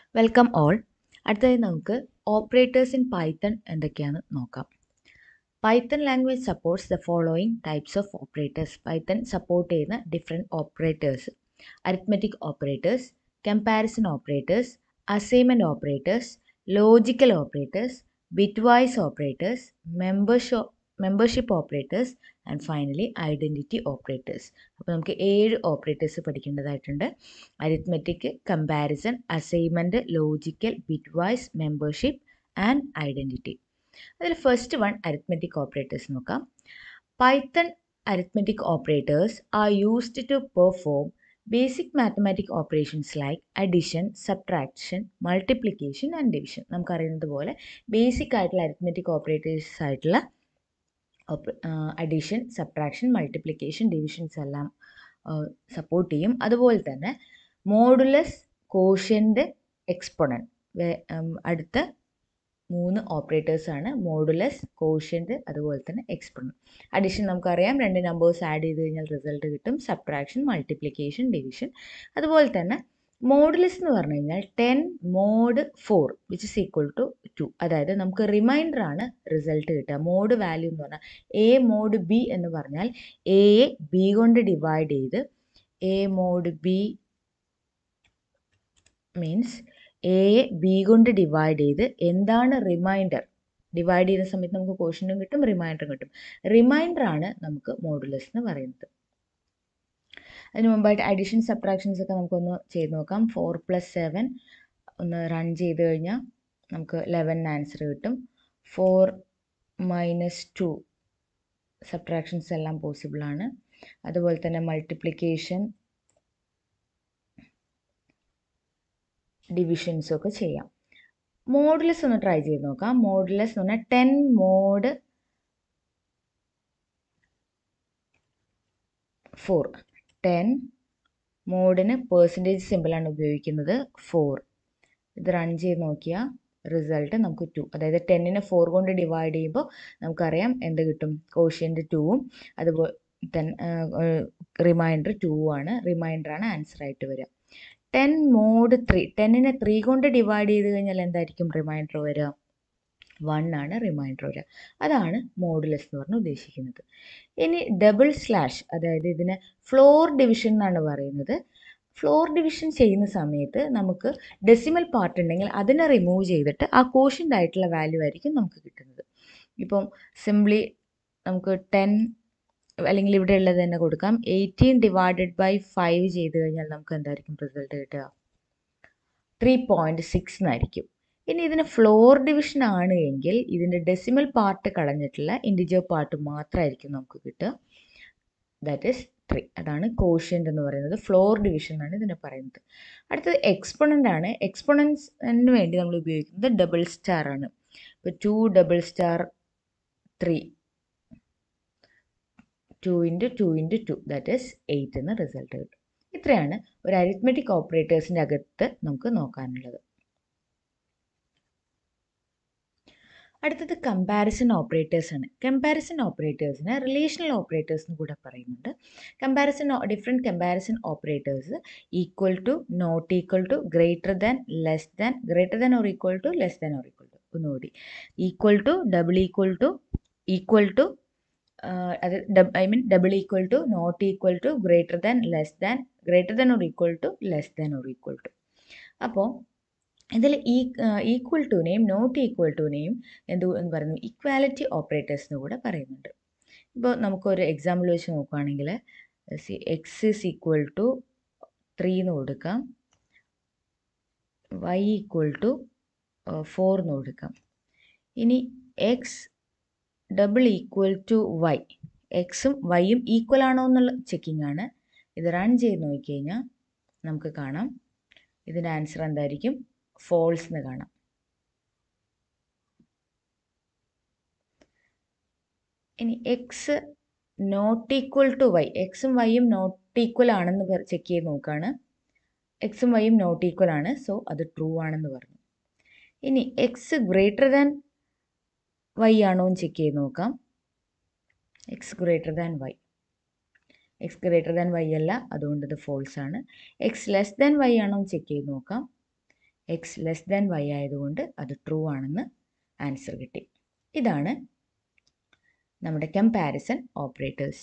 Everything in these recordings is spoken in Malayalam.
വെൽക്കം ഓൾ അടുത്തതായി നമുക്ക് ഓപ്പറേറ്റേഴ്സ് ഇൻ പൈത്തൺ എന്തൊക്കെയാണെന്ന് നോക്കാം Python language supports the following types of operators Python support ചെയ്യുന്ന different operators arithmetic operators comparison operators assignment operators logical operators bitwise operators മെമ്പർഷോ membership operators and finally identity operators അപ്പോൾ നമുക്ക് ഏഴ് ഓപ്പറേറ്റേഴ്സ് പഠിക്കേണ്ടതായിട്ടുണ്ട് arithmetic comparison assignment logical bitwise membership and identity അതിൽ ഫസ്റ്റ് വൺ അരിത്മെറ്റിക് ഓപ്പറേറ്റേഴ്സ് നോക്കാം Python arithmetic operators are used to perform basic mathematic operations like addition subtraction multiplication and division നമുക്കറിയുന്നത് പോലെ ബേസിക് ആയിട്ടുള്ള അരിത്മെറ്റിക് ഓപ്പറേറ്റേഴ്സ് ആയിട്ടുള്ള അഡീഷൻ സബ്ട്രാക്ഷൻ മൾട്ടിപ്ലിക്കേഷൻ ഡിവിഷൻസ് എല്ലാം സപ്പോർട്ട് ചെയ്യും അതുപോലെ തന്നെ മോഡുലസ് കോഷ്യൻ്റ് എക്സ്പൊണൻ അടുത്ത മൂന്ന് ഓപ്പറേറ്റേഴ്സാണ് മോഡുലസ് കോഷ്യൻ്റ് അതുപോലെ തന്നെ എക്സ്പൊണൻ അഡിഷൻ നമുക്കറിയാം രണ്ട് നമ്പേഴ്സ് ആഡ് ചെയ്ത് കഴിഞ്ഞാൽ റിസൾട്ട് കിട്ടും സബ്ട്രാക്ഷൻ മൾട്ടിപ്ലിക്കേഷൻ ഡിവിഷൻ അതുപോലെ തന്നെ മോഡുലസ് എന്ന് പറഞ്ഞു കഴിഞ്ഞാൽ ten mod four which is equal to two അതായത് നമുക്ക് റിമൈൻഡർ ആണ് റിസൾട്ട് കിട്ടുക മോഡ് വാല്യൂ എന്ന് പറഞ്ഞാൽ എ മോഡ് ബി എന്ന് പറഞ്ഞാൽ എയെ ബി കൊണ്ട് ഡിവൈഡ് ചെയ്ത് എ മോഡ് ബി മീൻസ് എയെ ബി കൊണ്ട് ഡിവൈഡ് ചെയ്ത് എന്താണ് റിമൈൻഡർ ഡിവൈഡ് ചെയ്യുന്ന സമയത്ത് നമുക്ക് ക്വസ്റ്റനും കിട്ടും റിമൈൻഡറും കിട്ടും റിമൈൻഡർ ആണ് നമുക്ക് മോഡുലസ് എന്ന് പറയുന്നത് അതിന് മുമ്പായിട്ട് അഡീഷൻ സബ്ട്രാക്ഷൻസ് ഒക്കെ നമുക്കൊന്ന് ചെയ്ത് നോക്കാം ഫോർ പ്ലസ് സെവൻ ഒന്ന് റൺ ചെയ്ത് കഴിഞ്ഞാൽ നമുക്ക് ലെവൻ ആൻസർ കിട്ടും ഫോർ മൈനസ് ടു സബ്ട്രാക്ഷൻസ് എല്ലാം പോസിബിൾ ആണ് അതുപോലെ തന്നെ മൾട്ടിപ്ലിക്കേഷൻ ഡിവിഷൻസും ഒക്കെ ചെയ്യാം മോഡുലസ് ഒന്ന് ട്രൈ ചെയ്ത് നോക്കാം മോഡുലസ് എന്ന് പറഞ്ഞാൽ ടെൻ മോഡ് ഫോർ ടെൻ മോഡിന് പേഴ്സൻറ്റേജ് സിമ്പിളാണ് ഉപയോഗിക്കുന്നത് ഫോർ ഇത് റൺ ചെയ്ത് നോക്കിയാൽ റിസൾട്ട് നമുക്ക് ടു അതായത് ടെന്നിനെ ഫോർ കൊണ്ട് ഡിവൈഡ് ചെയ്യുമ്പോൾ നമുക്കറിയാം എന്ത് കിട്ടും കോഷ്യൻ്റ് ടൂവും അതുപോലെ തന്നെ റിമൈൻഡർ ടു ആണ് റിമൈൻഡറാണ് ആൻസർ ആയിട്ട് വരിക ടെൻ മോഡ് ത്രീ ടെന്നിനെ ത്രീ കൊണ്ട് ഡിവൈഡ് ചെയ്ത് കഴിഞ്ഞാൽ എന്തായിരിക്കും റിമൈൻഡർ വരിക വൺ ആണ് റിമൈൻഡർ വരിക അതാണ് മോഡുലസ് എന്ന് പറഞ്ഞ് ഉദ്ദേശിക്കുന്നത് ഇനി ഡബിൾ സ്ലാഷ് അതായത് ഇതിന് ഫ്ലോർ ഡിവിഷൻ എന്നാണ് പറയുന്നത് ഫ്ലോർ ഡിവിഷൻ ചെയ്യുന്ന സമയത്ത് നമുക്ക് ഡെസിമൽ പാർട്ട് ഉണ്ടെങ്കിൽ അതിനെ റിമൂവ് ചെയ്തിട്ട് ആ കോഷ്യൻ്റ് ആയിട്ടുള്ള വാല്യൂ ആയിരിക്കും നമുക്ക് കിട്ടുന്നത് ഇപ്പം സിംപ്ലി നമുക്ക് ടെൻ അല്ലെങ്കിൽ ഇവിടെ ഉള്ളത് തന്നെ കൊടുക്കാം എയ്റ്റീൻ ഡിവൈഡഡ് ബൈ ഫൈവ് ചെയ്ത് കഴിഞ്ഞാൽ നമുക്ക് എന്തായിരിക്കും റിസൾട്ട് കിട്ടുക ത്രീ പോയിൻറ്റ് സിക്സ് എന്നായിരിക്കും ഇനി ഇതിന് ഫ്ലോർ ഡിവിഷൻ ആണ് എങ്കിൽ ഇതിൻ്റെ ഡെസിമൽ പാർട്ട് കളഞ്ഞിട്ടുള്ള ഇൻഡിജർ പാർട്ട് മാത്രമായിരിക്കും നമുക്ക് കിട്ടുക ദാറ്റ് ഈസ് ത്രീ അതാണ് കോഷ്യൻ്റ് എന്ന് പറയുന്നത് ഫ്ലോർ ഡിവിഷൻ എന്നാണ് ഇതിനെ പറയുന്നത് അടുത്തത് എക്സ്പൊണൻ്റ് ആണ് എക്സ്പൊണൻസിന് വേണ്ടി നമ്മൾ ഉപയോഗിക്കുന്നത് ഡബിൾ സ്റ്റാർ ആണ് ഇപ്പോൾ two double star three two into two into two that is eight എന്ന റിസൾട്ട് കിട്ടും ഇത്രയാണ് ഒരു അരിത്മെറ്റിക് ഓപ്പറേറ്റേഴ്സിൻ്റെ അകത്ത് നമുക്ക് നോക്കാനുള്ളത് അടുത്തത് കമ്പാരിസൺ ഓപ്പറേറ്റേഴ്സ് ആണ് കമ്പാരിസൺ ഓപ്പറേറ്റേഴ്സിനെ റിലേഷണൽ ഓപ്പറേറ്റേഴ്സ് എന്ന് കൂടെ പറയുന്നുണ്ട് comparison different comparison operators equal to not equal to greater than less than greater than or equal to less than or equal to ഒന്നുകൂടി equal to double equal to equal to അത് I mean double equal to not equal to greater than less than greater than or equal to less than or equal to അപ്പോൾ ഇതിൽ ഈ ഈക്വൽ ടുനെയും നോട്ട് ഈക്വൽ ടുനെയും എന്ത് എന്ന് പറയുന്നു ഇക്വാലിറ്റി ഓപ്പറേറ്റേഴ്സ് എന്ന് കൂടെ പറയുന്നുണ്ട് ഇപ്പോൾ നമുക്കൊരു എക്സാമ്പിൾ വെച്ച് നോക്കുകയാണെങ്കിൽ x is equal to three എന്ന് കൊടുക്കാം വൈ ഈക്വൽ ടു ഫോർ എന്ന് കൊടുക്കാം ഇനി x double equal to y എക്സും വൈയും ഈക്വൽ ആണോ എന്നുള്ള ചെക്കിംഗ് ആണ് ഇത് റൺ ചെയ്ത് നോക്കിക്കഴിഞ്ഞാൽ നമുക്ക് കാണാം ഇതിൻ്റെ ആൻസർ എന്തായിരിക്കും ഫോൾസ് എന്ന് കാണാം ഇനി x not equal to y എക്സും വൈയും നോട്ട് ഈക്വൽ ആണെന്ന് ചെക്ക് ചെയ്ത് നോക്കുകയാണ് എക്സും വൈയും നോട്ട് ഈക്വൽ ആണ് സോ അത് ട്രൂ ആണെന്ന് പറഞ്ഞു ഇനി എക്സ് ഗ്രേറ്റർ ദാൻ വൈ ആണോ എന്ന് ചെക്ക് ചെയ്ത് നോക്കാം x greater than y x greater than y അല്ല അതുകൊണ്ട് ഇത് ഫോൾസ് ആണ് എക്സ് ലെസ് ദാൻ വൈ ആണോ എന്ന് ചെക്ക് ചെയ്ത് നോക്കാം എക്സ് ലെസ് ദാൻ വൈ ആയതുകൊണ്ട് അത് ട്രൂ ആണെന്ന് ആൻസർ കിട്ടി ഇതാണ് നമ്മുടെ കമ്പാരിസൺ ഓപ്പറേറ്റേഴ്സ്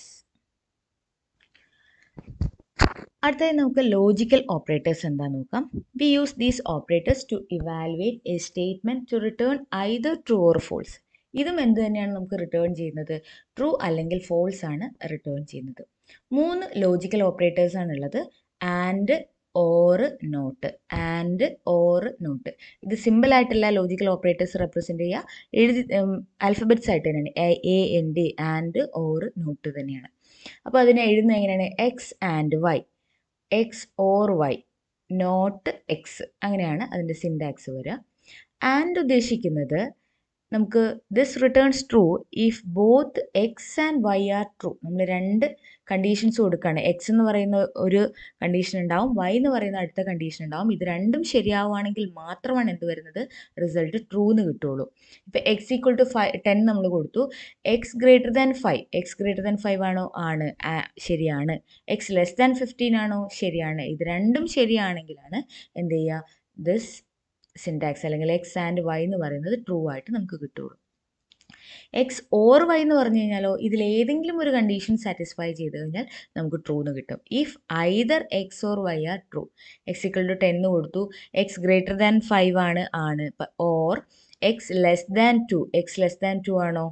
അടുത്തതായി നമുക്ക് ലോജിക്കൽ ഓപ്പറേറ്റേഴ്സ് എന്താ നോക്കാം we use these operators to evaluate a statement to return either true or false ഇതും എന്ത് തന്നെയാണ് നമുക്ക് റിട്ടേൺ ചെയ്യുന്നത് ട്രൂ അല്ലെങ്കിൽ ഫോൾസ് ആണ് റിട്ടേൺ ചെയ്യുന്നത് മൂന്ന് ലോജിക്കൽ ഓപ്പറേറ്റേഴ്സ് ആണുള്ളത് and or not and or not ഇത് സിമ്പിൾ ആയിട്ടുള്ള ലോജിക്കൽ ഓപ്പറേറ്റേഴ്സ് റെപ്രസെൻ്റ് ചെയ്യുക എഴുതി ആൽഫബറ്റ്സ് ആയിട്ട് തന്നെയാണ് A N D and or not തന്നെയാണ് അപ്പോൾ അതിനെ എഴുതുന്നത് എങ്ങനെയാണ് x and y x or y not x അങ്ങനെയാണ് അതിൻ്റെ സിൻടാക്സ് വരിക ആൻഡ് ഉദ്ദേശിക്കുന്നത് നമുക്ക് this returns true if both x and y are true നമ്മൾ രണ്ട് കണ്ടീഷൻസ് കൊടുക്കുകയാണ് എക്സ് എന്ന് പറയുന്ന ഒരു കണ്ടീഷൻ ഉണ്ടാവും വൈ എന്ന് പറയുന്ന അടുത്ത കണ്ടീഷൻ ഉണ്ടാവും ഇത് രണ്ടും ശരിയാവുകയാണെങ്കിൽ മാത്രമാണ് എന്ത് വരുന്നത് റിസൾട്ട് ട്രൂ എന്ന് കിട്ടുള്ളൂ ഇപ്പോൾ x equal to five ten നമ്മൾ കൊടുത്തു x greater than five x greater than five ആണോ ആണ് ശരിയാണ് എക്സ് ലെസ് ദാൻ ഫിഫ്റ്റീൻ ആണോ ശരിയാണ് ഇത് രണ്ടും ശരിയാണെങ്കിലാണ് എന്ത് ചെയ്യുക ദിസ് സിൻടാക്സ് അല്ലെങ്കിൽ എക്സ് ആൻഡ് വൈ എന്ന് പറയുന്നത് ട്രൂ ആയിട്ട് നമുക്ക് കിട്ടുള്ളൂ എക്സ് ഓർ വൈ എന്ന് പറഞ്ഞു കഴിഞ്ഞാലോ ഇതിൽ ഏതെങ്കിലും ഒരു കണ്ടീഷൻ സാറ്റിസ്ഫൈ ചെയ്ത് കഴിഞ്ഞാൽ നമുക്ക് ട്രൂ എന്ന് കിട്ടും if either x or y are true x equal to ten കൊടുത്തു എക്സ് ഗ്രേറ്റർ ദാൻ ഫൈവ് ആണ് ആണ് or x less than two x less than two ആണോ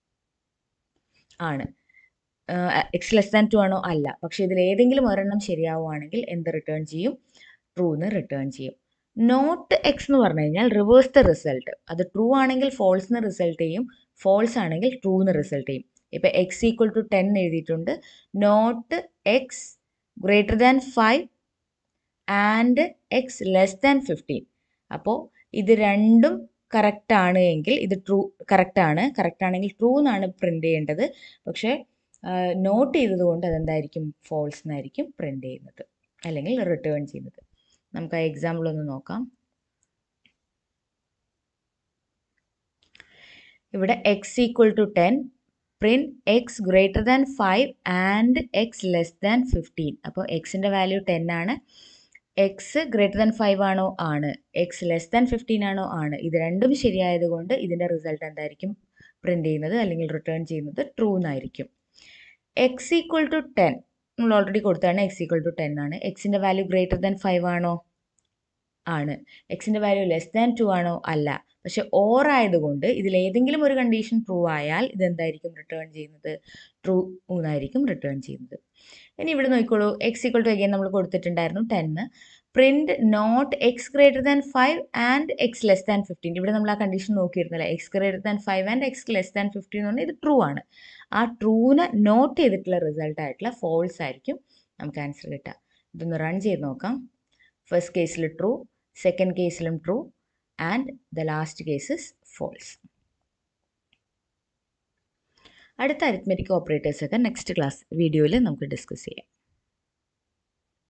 ആണ് എക്സ് ലെസ് ദാൻ ടു ആണോ അല്ല പക്ഷേ ഇതിൽ ഏതെങ്കിലും ഒരെണ്ണം ശരിയാവുകയാണെങ്കിൽ എന്ത് റിട്ടേൺ ചെയ്യും ട്രൂ എന്ന് റിട്ടേൺ ചെയ്യും നോട്ട് എക്സ് എന്ന് പറഞ്ഞു കഴിഞ്ഞാൽ റിവേഴ്സ് ദ റിസൾട്ട് അത് ട്രൂ ആണെങ്കിൽ ഫോൾസ് എന്ന് റിസൾട്ട് ചെയ്യും ഫോൾസ് ആണെങ്കിൽ ട്രൂ എന്ന് റിസൾട്ട് ചെയ്യും ഇപ്പോൾ എക്സ് ഈക്വൽ ടു ടെൻ എഴുതിയിട്ടുണ്ട് not x greater than five and x less than fifteen അപ്പോൾ ഇത് രണ്ടും കറക്റ്റ് ആണ് എങ്കിൽ ഇത് ട്രൂ കറക്റ്റ് ആണ് കറക്റ്റ് ആണെങ്കിൽ ട്രൂ എന്നാണ് പ്രിൻ്റ് ചെയ്യേണ്ടത് പക്ഷേ നോട്ട് ചെയ്തതുകൊണ്ട് അതെന്തായിരിക്കും ഫോൾസ് എന്നായിരിക്കും പ്രിൻ്റ് ചെയ്യുന്നത് അല്ലെങ്കിൽ റിട്ടേൺ ചെയ്യുന്നത് നമുക്ക് ആ എക്സാമ്പിൾ ഒന്ന് നോക്കാം ഇവിടെ x equal to ten print x greater than five and x less than fifteen അപ്പോൾ എക്സിൻ്റെ വാല്യൂ ടെൻ ആണ് എക്സ് ഗ്രേറ്റർ ദാൻ ഫൈവ് ആണോ ആണ് എക്സ് ലെസ് ദാൻ ഫിഫ്റ്റീൻ ആണോ ആണ് ഇത് രണ്ടും ശരിയായതുകൊണ്ട് ഇതിൻ്റെ റിസൾട്ട് എന്തായിരിക്കും പ്രിൻ്റ് ചെയ്യുന്നത് അല്ലെങ്കിൽ റിട്ടേൺ ചെയ്യുന്നത് ട്രൂ എന്നായിരിക്കും എക്സ് ഈക്വൽ ടു ടെൻ നമ്മൾ ഓൾറെഡി കൊടുത്താണ് എക്സ് ഈക്വൽ ടു ടെൻ ആണ് എക്സിൻ്റെ വാല്യൂ ഗ്രേറ്റർ ദാൻ ഫൈവ് ആണോ ആണ് എക്സിൻ്റെ വാല്യൂ ലെസ് ദാൻ ടു ആണോ അല്ല പക്ഷെ ഓർ ആയതുകൊണ്ട് ഇതിൽ ഏതെങ്കിലും ഒരു കണ്ടീഷൻ ട്രൂ ആയാൽ ഇതെന്തായിരിക്കും റിട്ടേൺ ചെയ്യുന്നത് ട്രൂ എന്നായിരിക്കും റിട്ടേൺ ചെയ്യുന്നത് ഇനി ഇവിടെ നോക്കിക്കോളൂ എക്സ് ഈക്വൽ ടു അഗൈൻ നമ്മൾ കൊടുത്തിട്ടുണ്ടായിരുന്നു ടെന്ന് print not x greater than five and x less than fifteen ഇവിടെ നമ്മൾ ആ കണ്ടീഷൻ നോക്കിയിരുന്നല്ലേ x greater than five and x less than fifteen എന്ന് പറഞ്ഞാൽ ഇത് ട്രൂ ആണ് ആ ട്രൂനെ നോട്ട് ചെയ്തിട്ടുള്ള റിസൾട്ട് ആയിട്ടുള്ള ഫോൾസ് ആയിരിക്കും നമുക്ക് ആൻസർ കിട്ടുക ഇതൊന്ന് റൺ ചെയ്ത് നോക്കാം ഫസ്റ്റ് കേസിൽ ട്രൂ സെക്കൻഡ് കേസിലും true and the last case false അടുത്ത അരിത്മെറ്റിക് ഓപ്പറേറ്റേഴ്സൊക്കെ നെക്സ്റ്റ് ക്ലാസ് വീഡിയോയിൽ നമുക്ക് ഡിസ്കസ് ചെയ്യാം